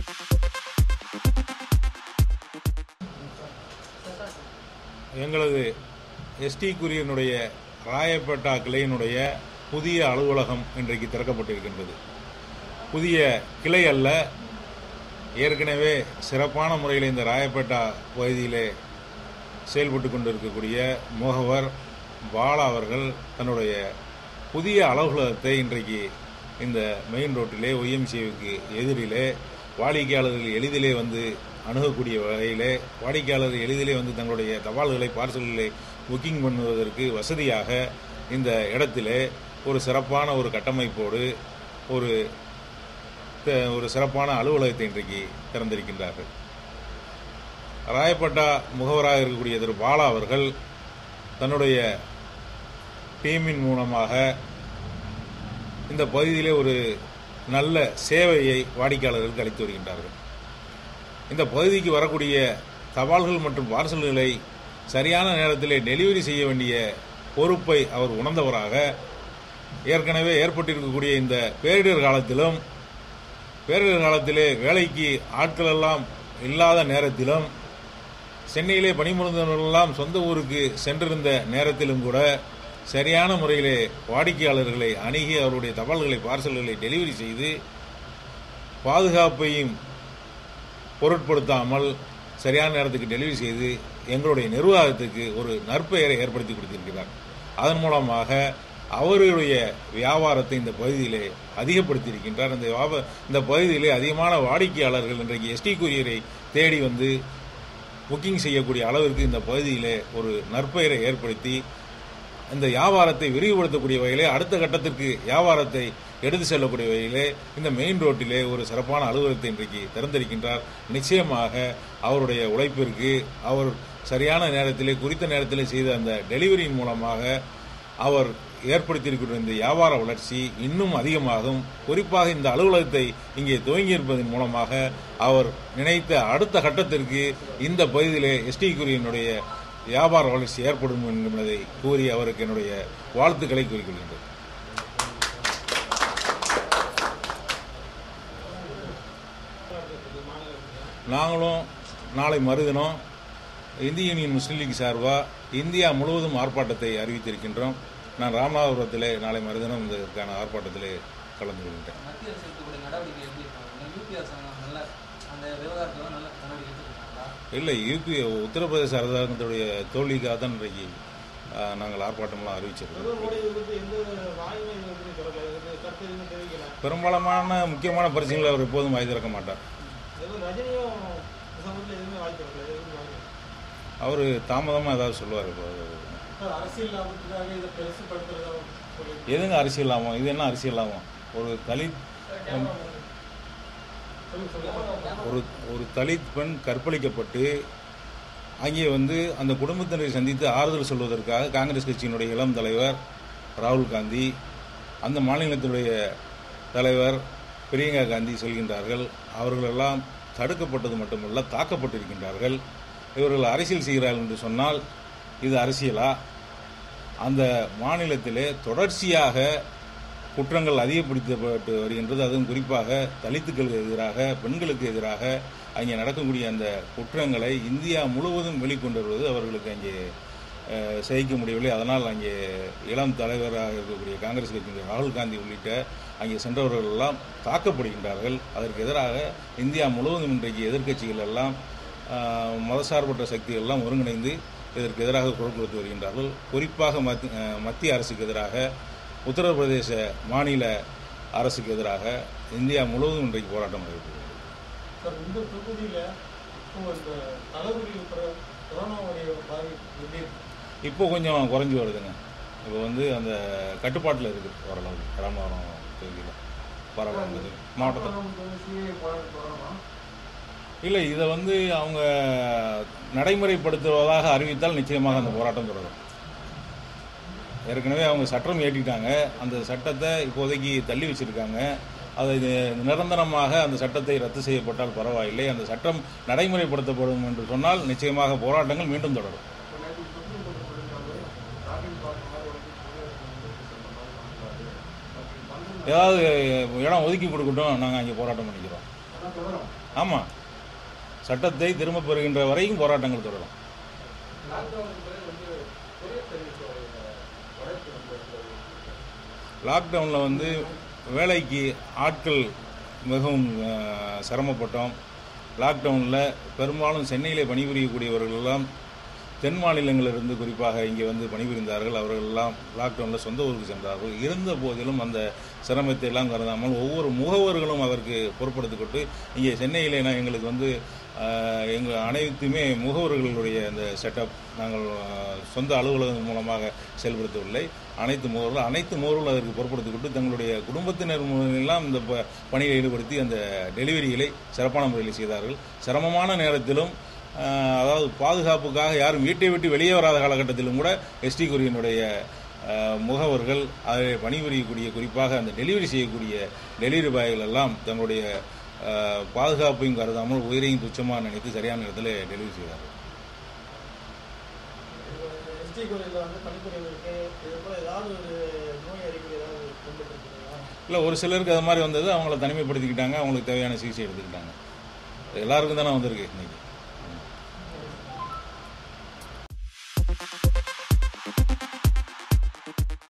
எங்களது எஸ்டி குரியனுடைய ராயப்பேட்டா கிளையினுடைய புதிய அலுவலகம் இன்றைக்கு திறக்கப்பட்டிருக்கின்றது புதிய கிளை அல்ல ஏற்கனவே சிறப்பான முறையில் இந்த ராயப்பேட்டா பகுதியிலே செயல்பட்டு கொண்டிருக்கக்கூடிய முகவர் பாலா அவர்கள் தன்னுடைய புதிய அலுவலகத்தை இன்றைக்கு இந்த மெயின் ரோட்டிலே ஒய்எம்சிவுக்கு எதிரிலே வாடிக்கையாளர்கள் எளிதிலே வந்து அணுகக்கூடிய வகையிலே வாடிக்கையாளர்கள் எளிதிலே வந்து தங்களுடைய தபால்களை பார்சல்களை புக்கிங் பண்ணுவதற்கு வசதியாக இந்த இடத்திலே ஒரு சிறப்பான ஒரு கட்டமைப்போடு ஒரு த- ஒரு சிறப்பான அலுவலகத்தை இன்றைக்கு திறந்திருக்கின்றார்கள் ராயப்பட்டா முகவராக இருக்கக்கூடிய திரு பாலா அவர்கள் தன்னுடைய டீமின் மூலமாக இந்த பகுதியிலே ஒரு நல்ல சேவையை வாடிக்கையாளர்களுக்கு அளித்து வருகின்றார்கள் இந்த பகுதிக்கு வரக்கூடிய தபால்கள் மற்றும் பார்சல்களை சரியான நேரத்திலே டெலிவரி செய்ய வேண்டிய பொறுப்பை அவர் உணர்ந்தவராக ஏற்கனவே ஏற்பட்டிருக்கக்கூடிய இந்த பேரிடர் காலத்திலும் பேரிடர் காலத்திலே வேலைக்கு ஆட்கள் எல்லாம் இல்லாத நேரத்திலும் சென்னையிலே பணிபுரிந்தவர்களெல்லாம் சொந்த ஊருக்கு சென்றிருந்த நேரத்திலும் கூட சரியான முறையிலே வாடிக்கையாளர்களை அணுகி அவருடைய தபால்களை பார்சல்களை டெலிவரி செய்து பாதுகாப்பையும் பொருட்படுத்தாமல் சரியான நேரத்துக்கு டெலிவரி செய்து எங்களுடைய நிர்வாகத்துக்கு ஒரு நற்பெயரை ஏற்படுத்தி கொடுத்திருக்கிறார் அதன் மூலமாக அவருடைய வியாபாரத்தை இந்த பகுதியிலே அதிகப்படுத்தி இருக்கின்றார் இந்த வியாப இந்த பகுதியிலே அதிகமான வாடிக்கையாளர்கள் இன்றைக்கு எஸ்டி கூரியரை தேடி வந்து புக்கிங் செய்யக்கூடிய அளவிற்கு இந்த பகுதியிலே ஒரு நற்பெயரை ஏற்படுத்தி இந்த வியாபாரத்தை விரிவுபடுத்தக்கூடிய வகையிலே அடுத்த கட்டத்திற்கு வியாபாரத்தை எடுத்து செல்லக்கூடிய வகையிலே இந்த மெயின் ரோட்டிலே ஒரு சிறப்பான அலுவலகத்தை இன்றைக்கு திறந்திருக்கின்றார் நிச்சயமாக அவருடைய உழைப்பிற்கு அவர் சரியான நேரத்திலே குறித்த நேரத்திலே செய்த அந்த டெலிவரியின் மூலமாக அவர் ஏற்படுத்தியிருக்கிற இந்த வியாபார வளர்ச்சி இன்னும் அதிகமாகும் குறிப்பாக இந்த அலுவலகத்தை இங்கே துவங்கியிருப்பதன் மூலமாக அவர் நினைத்த அடுத்த கட்டத்திற்கு இந்த பகுதியிலே எஸ்டி குரியனுடைய வியாபார வளர்ச்சி ஏற்படும் என்பதை கூறி அவருக்கு என்னுடைய வாழ்த்துக்களை கூறிக்கொள்கின்றேன் நாங்களும் நாளை மறுதினம் இந்திய யூனியன் முஸ்லீம் லீக் சார்பாக இந்தியா முழுவதும் ஆர்ப்பாட்டத்தை அறிவித்திருக்கின்றோம் நான் ராமநாதபுரத்திலே நாளை மறுதினம் இதற்கான ஆர்ப்பாட்டத்திலே கலந்து கொள்கின்றேன் மத்திய அரசு எடுக்கக்கூடிய நடவடிக்கை எப்படி இருக்காங்க யூபி அரசாங்கம் நல்ல அந்த விவகாரத்தில் நல்ல நடவடிக்கை எடுத்துருக்காங்களா இல்லை யூபி உத்தரப்பிரதேச அரசாங்கத்துடைய தோல்விக்காக தான் இன்றைக்கு ஆஹ், நாங்கள் ஆர்ப்பாட்டம்லாம் அறிவிச்சிருக்கோம் பிரதமர் மோடி இது குறித்து எந்த வாயுமே இது வந்து சொல்லல இது கருத்து எதுவும் தெரிவிக்கல பெரும்பாலான முக்கியமான பிரச்சனைகளை அவர் எப்போதும் வாய் திறக்க மாட்டார் எதுவும் ரஜினியும் இந்த சமயத்தில் எதுவுமே வாய் திறக்கல எதுவும் வாய் அவர் தாமதமாக ஏதாவது சொல்லுவார் இப்போ சார் அரசியல் லாபத்துக்காக இதை பெருசுப்படுத்துறதா சொல்லி எதுங்க அரசியல் லாபம் இது என்ன அரசியல் லாபம் ஒரு தலித் சொல்லுங்க சொல்லுங்க ஒரு ஒரு தலித் பெண் கற்பழிக்கப்பட்டு அங்கே வந்து அந்த குடும்பத்தினரை சந்தித்து ஆறுதல் சொல்வதற்காக காங்கிரஸ் கட்சியினுடைய இளம் தலைவர் ராகுல் காந்தி அந்த மாநிலத்தினுடைய தலைவர் பிரியங்கா காந்தி செல்கின்றார்கள் அவர்களெல்லாம் தடுக்கப்பட்டது மட்டுமல்ல தாக்கப்பட்டிருக்கின்றார்கள் இவர்கள் அரசியல் செய்கிறார்கள் என்று சொன்னால் இது அரசியலா அந்த மாநிலத்திலே தொடர்ச்சியாக குற்றங்கள் அதிகப்படுத்தப்பட்டு வருகின்றது அதுவும் குறிப்பாக தலித்துக்களுக்கு எதிராக பெண்களுக்கு எதிராக அங்கே நடக்கக்கூடிய அந்த குற்றங்களை இந்தியா முழுவதும் வெளிக்கொண்டு வருவது அவர்களுக்கு அங்கே அஹ், சகிக்க முடியவில்லை அதனால் அங்கே இளம் தலைவராக இருக்கக்கூடிய காங்கிரஸ் கட்சியினுடைய ராகுல் காந்தி உள்ளிட்ட அங்கே சென்றவர்கள் எல்லாம் தாக்கப்படுகின்றார்கள் அதற்கு எதிராக இந்தியா முழுவதும் இன்றைக்கு எதிர்க்கட்சிகள் எல்லாம் அஹ், மதசார்பற்ற சக்திகள் எல்லாம் ஒருங்கிணைந்து இதற்கு எதிராக குரல் கொடுத்து வருகின்றார்கள் குறிப்பாக மத்தி- அஹ், மத்திய அரசுக்கு எதிராக உத்தரப்பிரதேச மாநில அரசுக்கு எதிராக இந்தியா முழுவதும் இன்றைக்கு போராட்டம் நடைபெறுகிறது சார் இந்த தொகுதியில் இப்போ இந்த தளபதி உத்தரவு கொரோனாவுடைய பாதிப்பு எப்படி இருக்கு? இப்போ கொஞ்சம் குறைஞ்சி வருதுங்க இப்போ வந்து அந்த கட்டுப்பாட்டில் இருக்குது ஓரளவு ராமநாதபுரம் தொகுதியில் பரவாயில்ல மாவட்டத்தில் கொரோனா வந்து CA போராட்டம் தொடருமா? இல்லை இதை வந்து அவங்க நடைமுறைப்படுத்துவதாக அறிவித்தால் நிச்சயமாக அந்த போராட்டம் தொடரும் ஏற்கனவே அவங்க சட்டம் ஏற்றிட்டாங்க அந்த சட்டத்தை இப்போதைக்கு தள்ளி வச்சிருக்காங்க அது இது நிரந்தரமாக அந்த சட்டத்தை ரத்து செய்யப்பட்டால் பரவாயில்லை அந்த சட்டம் நடைமுறைப்படுத்தப்படும் என்று சொன்னால் நிச்சயமாக போராட்டங்கள் மீண்டும் தொடரும் இப்போ நேற்று சுப்ரீம் கோர்ட் சொல்லியிருக்காங்க, ராஜீவ் பார்க்க மாதிரி வந்து ஏதாவது இடம் ஒதுக்கி கொடுக்கட்டும் நாங்கள் அங்கே போராட்டம் பண்ணிக்கிறோம் அதான் தொடரும் ஆமாம் சட்டத்தை திரும்பப் பெறுகின்ற வரைக்கும் போராட்டங்கள் தொடரும் லாக்டவுனுக்கு பிறகு வந்து கொரியர் சர்வீஸோட வளர்ச்சி ரொம்ப இருந்தது லாக்டவுனில் வந்து வேலைக்கு ஆட்கள் மிகவும் அஹ், சிரமப்பட்டோம் லாக்டவுனில் பெரும்பாலும் சென்னையிலே பணிபுரியக்கூடியவர்கள் எல்லாம் தென் மாநிலங்களிலிருந்து குறிப்பாக இங்கே வந்து பணிபுரிந்தார்கள் அவர்கள் எல்லாம் லாக்டவுனில் சொந்த ஊருக்கு சென்றார்கள் இருந்த போதிலும் அந்த சிரமத்தை எல்லாம் கருதாமல் ஒவ்வொரு முகவர்களும் அதற்கு பொறுப்படுத்திக்கொண்டு இங்கே சென்னையிலே நான் எங்களுக்கு வந்து அஹ், எங்கள் அனைத்துமே முகவர்களுடைய அந்த செட்டப் நாங்கள் அஹ், சொந்த அலுவலகம் மூலமாக செயல்படுத்தவில்லை அனைத்து முகவர்கள் அனைத்து முகவர்களும் அதற்கு பொறுப்படுத்திக்கொண்டு தங்களுடைய குடும்பத்தினர் எல்லாம் இந்த ப- பணியில் ஈடுபடுத்தி அந்த டெலிவரிகளை சிறப்பான முறையில் செய்தார்கள் சிரமமான நேரத்திலும் அஹ், அதாவது பாதுகாப்புக்காக யாரும் வீட்டை விட்டு வெளியே வராத காலகட்டத்திலும் கூட எஸ்டி கொரியனுடைய அஹ், முகவர்கள் அதில் பணிபுரியக்கூடிய குறிப்பாக அந்த டெலிவரி செய்யக்கூடிய டெலிவரி பாய்கள் எல்லாம் தங்களுடைய அஹ், பாதுகாப்பையும் கருதாமல் உயிரையும் துச்சமாக நினைத்து சரியான நேரத்தில் டெலிவரி செய்தார்கள் எஸ்டி கோயிலில் வந்து பணிபுரியவருக்கு இது போல ஏதாவது ஒரு நோய் அறிகுறி ஏதாவது கொண்டுருக்குங்களா இல்லை ஒரு சிலருக்கு அது மாதிரி வந்தது அவங்கள தனிமைப்படுத்திக்கிட்டாங்க அவங்களுக்கு தேவையான சிகிச்சை எடுத்துக்கிட்டாங்க எல்லாருக்கும் தானே வந்திருக்கு இன்னைக்கு